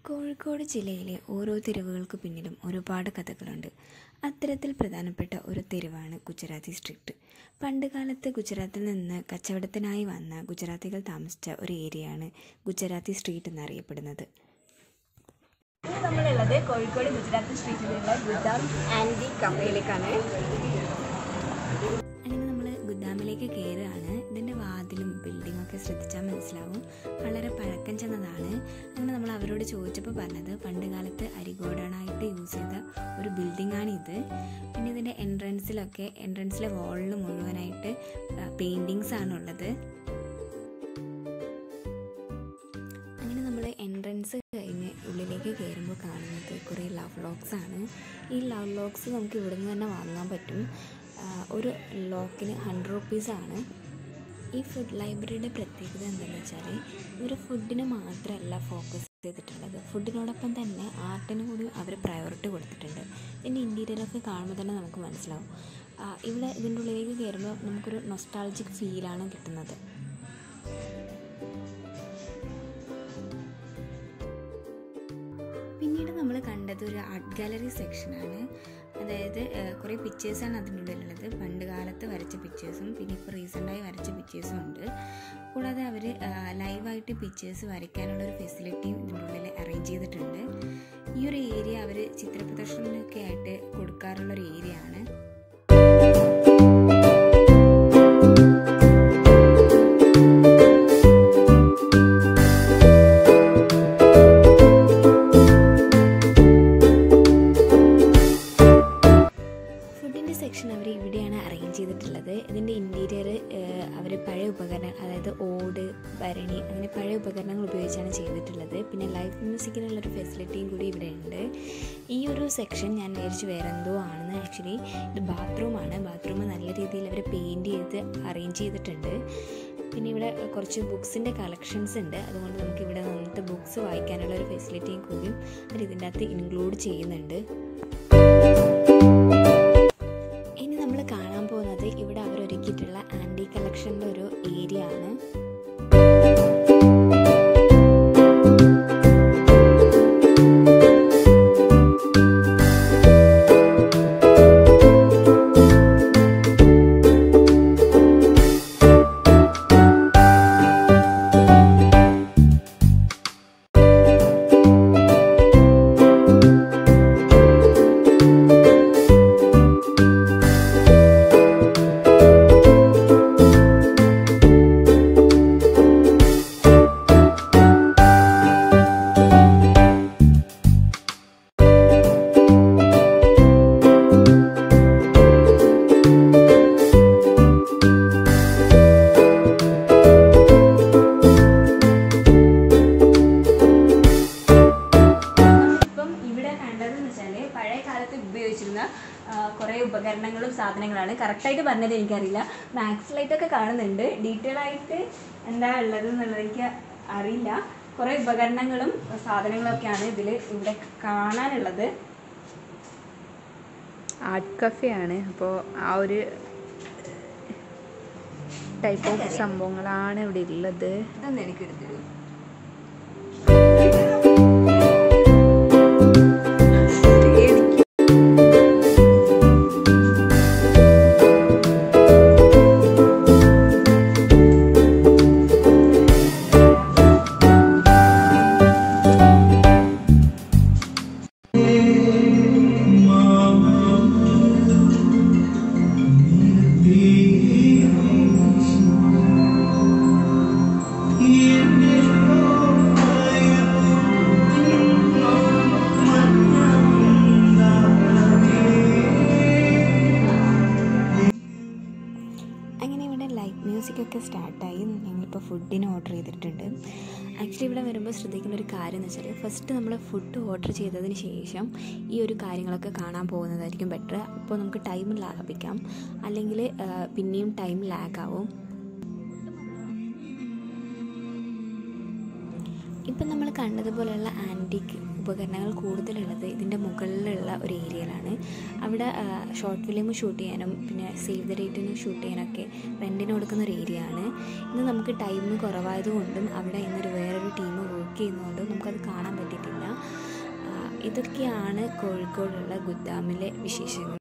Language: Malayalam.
കോഴിക്കോട് ജില്ലയിലെ ഓരോ തെരുവുകൾക്ക് പിന്നിലും ഒരുപാട് കഥകളുണ്ട് അത്തരത്തിൽ പ്രധാനപ്പെട്ട ഒരു തെരുവാണ് ഗുജറാത്തി സ്ട്രീറ്റ് പണ്ട് കാലത്ത് ഗുജറാത്തിൽ നിന്ന് കച്ചവടത്തിനായി വന്ന ഗുജറാത്തികൾ താമസിച്ച ഒരു ഏരിയയാണ് ഗുജറാത്തി സ്ട്രീറ്റ് എന്നറിയപ്പെടുന്നത് ഇന്ന് നമ്മളുള്ളത് കോഴിക്കോട് ഗുജറാത്ത് സ്ട്രീറ്റിലുള്ള ഗുദാം ആൻഡി കഫേയിലേക്കാണ് അങ്ങനെ നമ്മൾ ഗുദാമിലേക്ക് കയറുകയാണ് ഇതിൻ്റെ വാതിലും ബിൽഡിങ്ങും ഒക്കെ ശ്രദ്ധിച്ചാൽ മനസ്സിലാവും വളരെ പഴക്കം ചെന്നതാണ് അങ്ങനെ നമ്മൾ അവരോട് ചോദിച്ചപ്പോൾ പറഞ്ഞത് പണ്ട് കാലത്ത് അരിഗോഡാണായിട്ട് യൂസ് ചെയ്ത ഒരു ബിൽഡിംഗ് ആണ് ഇത് പിന്നെ ഇതിൻ്റെ എൻട്രൻസിലൊക്കെ എൻട്രൻസിലെ വാളിൽ മുഴുവനായിട്ട് പെയിൻറ്റിങ്സ് ആണുള്ളത് അങ്ങനെ നമ്മൾ എൻട്രൻസ് കഴിഞ്ഞ് ഉള്ളിലേക്ക് കയറുമ്പോൾ കാണുന്നത് കുറേ ലവ് ലോക്സ് ആണ് ഈ ലവ് ലോക്സ് നമുക്ക് ഇവിടുന്ന് തന്നെ വാങ്ങാൻ പറ്റും ആ, ഒരു ലോക്കിന് ഹൺഡ്രഡ് റുപ്പീസാണ് ഈ ഫുഡ് ലൈബ്രറിയുടെ പ്രത്യേകത എന്താണെന്ന് വെച്ചാൽ ഇവർ ഫുഡിന് മാത്രമല്ല ഫോക്കസ് ചെയ്തിട്ടുള്ളത് ഫുഡിനോടൊപ്പം തന്നെ ആർട്ടിന് കൂടി അവർ പ്രയോറിറ്റി കൊടുത്തിട്ടുണ്ട് ഇതിൻ്റെ ഇൻറ്റീരിയറൊക്കെ കാണുമ്പോൾ തന്നെ നമുക്ക് മനസ്സിലാവും ആ, ഇവിടെ ഇതിൻ്റെ ഉള്ളിലേക്ക് കയറുമ്പോൾ നമുക്കൊരു നൊസ്റ്റാൾജിക് ഫീലാണ് കിട്ടുന്നത് പിന്നീട് നമ്മൾ കണ്ടത് ഒരു ആർട്ട് ഗാലറി സെക്ഷനാണ് അതായത് ഏഹ്, കുറേ പിക്ചേഴ്സാണ് അതിനുള്ളിലുള്ളത് പണ്ട് കാലത്ത് വരച്ച പിക്ചേഴ്സും പിന്നെ ഇപ്പോൾ റീസെൻ്റായി വരച്ച പിക്ചേഴ്സും ഉണ്ട് കൂടാതെ അവർ ലൈവായിട്ട് പിക്ചേഴ്സ് വരയ്ക്കാനുള്ള ഒരു ഫെസിലിറ്റിയും ഇതിൻ്റെ ഉള്ളിൽ അറേഞ്ച് ചെയ്തിട്ടുണ്ട് ഈ ഒരു ഏരിയ അവർ ചിത്രപ്രദർശനമൊക്കെ ആയിട്ട് കൊടുക്കാറുള്ള ഒരു ഏരിയ ആണ് ഫുഡിൻ്റെ സെക്ഷൻ അവർ ഇവിടെയാണ് അറേഞ്ച് ചെയ്തിട്ടുള്ളത് ഇതിൻ്റെ ഇൻറ്റീരിയർ അവർ പഴയ ഉപകരണം അതായത് ഓട് ഭരണി അങ്ങനെ പഴയ ഉപകരണങ്ങൾ ഉപയോഗിച്ചാണ് ചെയ്തിട്ടുള്ളത് പിന്നെ ലൈവ് മ്യൂസിക്കിനുള്ളൊരു ഫെസിലിറ്റിയും കൂടി ഇവിടെ ഉണ്ട് ഈ ഒരു സെക്ഷൻ ഞാൻ വിചാരിച്ചു വേറെ എന്തോ ആണെന്ന് ആക്ച്വലി ഇത് ബാത്റൂമാണ് ബാത്റൂം നല്ല രീതിയിൽ അവർ പെയിൻറ് ചെയ്ത് അറേഞ്ച് ചെയ്തിട്ടുണ്ട് പിന്നെ ഇവിടെ കുറച്ച് ബുക്സിൻ്റെ കളക്ഷൻസ് ഉണ്ട് അതുകൊണ്ട് നമുക്ക് ഇവിടെ വന്നിട്ട് ബുക്സ് വായിക്കാനുള്ള ഒരു ഫെസിലിറ്റിയും കൂടിയും അവർ ഇതിൻ്റെ അകത്ത് ഇൻക്ലൂഡ് ചെയ്യുന്നുണ്ട് ഇനി നമ്മൾ കാണാൻ പോകുന്നത് ഇവിടെ അവർ ഒരുക്കിയിട്ടുള്ള ആൻറ്റി കളക്ഷൻ്റെ ഒരു ഏരിയ ആണ് ഇപ്പം ഇവിടെ കണ്ടതെന്ന് വെച്ചാൽ പഴയ കാലത്ത് ഉപയോഗിച്ചിരുന്ന ആ, കുറേ ഉപകരണങ്ങളും സാധനങ്ങളാണ് കറക്റ്റായിട്ട് പറഞ്ഞത് എനിക്കറിയില്ല മാക്സ് ലൈറ്റ് ഒക്കെ കാണുന്നുണ്ട് ഡീറ്റെയിൽ ആയിട്ട് എന്താ ഉള്ളത് എന്നുള്ളത് എനിക്ക് അറിയില്ല കുറേ ഉപകരണങ്ങളും സാധനങ്ങളൊക്കെയാണ് ഇതിൽ ഇവിടെ കാണാനുള്ളത് ആർട്ട് കഫേ ആണ് അപ്പോൾ ആ ഒരു ടൈപ്പ് ഓഫ് സംഭവങ്ങളാണ് ഇവിടെ ഉള്ളത് ഇതൊന്നും എനിക്ക് എടുത്തിരുന്നു അങ്ങനെ ഇവിടെ ലൈവ് മ്യൂസിക് ഒക്കെ സ്റ്റാർട്ടായി ഞങ്ങളിപ്പോൾ ഫുഡിന് ഓർഡർ ചെയ്തിട്ടുണ്ട് ആക്ച്വലി ഇവിടെ വരുമ്പോൾ ശ്രദ്ധിക്കുന്ന ഒരു കാര്യം എന്ന് വെച്ചാൽ ഫസ്റ്റ് നമ്മൾ ഫുഡ് ഓർഡർ ചെയ്തതിന് ശേഷം ഈ ഒരു കാര്യങ്ങളൊക്കെ കാണാൻ പോകുന്നതായിരിക്കും ബെറ്റർ അപ്പോൾ നമുക്ക് ടൈം ലാഭിക്കാം അല്ലെങ്കിൽ ആ, പിന്നെയും ടൈം ലാഗ് ആവും ഇപ്പം നമ്മൾ കണ്ടതുപോലെയുള്ള ആൻറ്റിക് ഉപകരണങ്ങൾ കൂടുതലുള്ളത് ഇതിൻ്റെ മുകളിലുള്ള ഒരു ഏരിയയിലാണ് അവിടെ ഷോർട്ട് ഫിലിം ഷൂട്ട് ചെയ്യാനും പിന്നെ സേവ് ദ ഡേറ്റിന് ഷൂട്ട് ചെയ്യാനൊക്കെ റെൻറ്റിന് കൊടുക്കുന്ന ഒരു ഏരിയ ആണ് ഇന്ന് നമുക്ക് ടൈം കുറവായതുകൊണ്ടും അവിടെ ഇന്നൊരു വേറൊരു ടീം വർക്ക് ചെയ്യുന്നതുകൊണ്ടും നമുക്കത് കാണാൻ പറ്റിയിട്ടില്ല ഇതൊക്കെയാണ് കോഴിക്കോടുള്ള ഗുദാമിലെ വിശേഷങ്ങൾ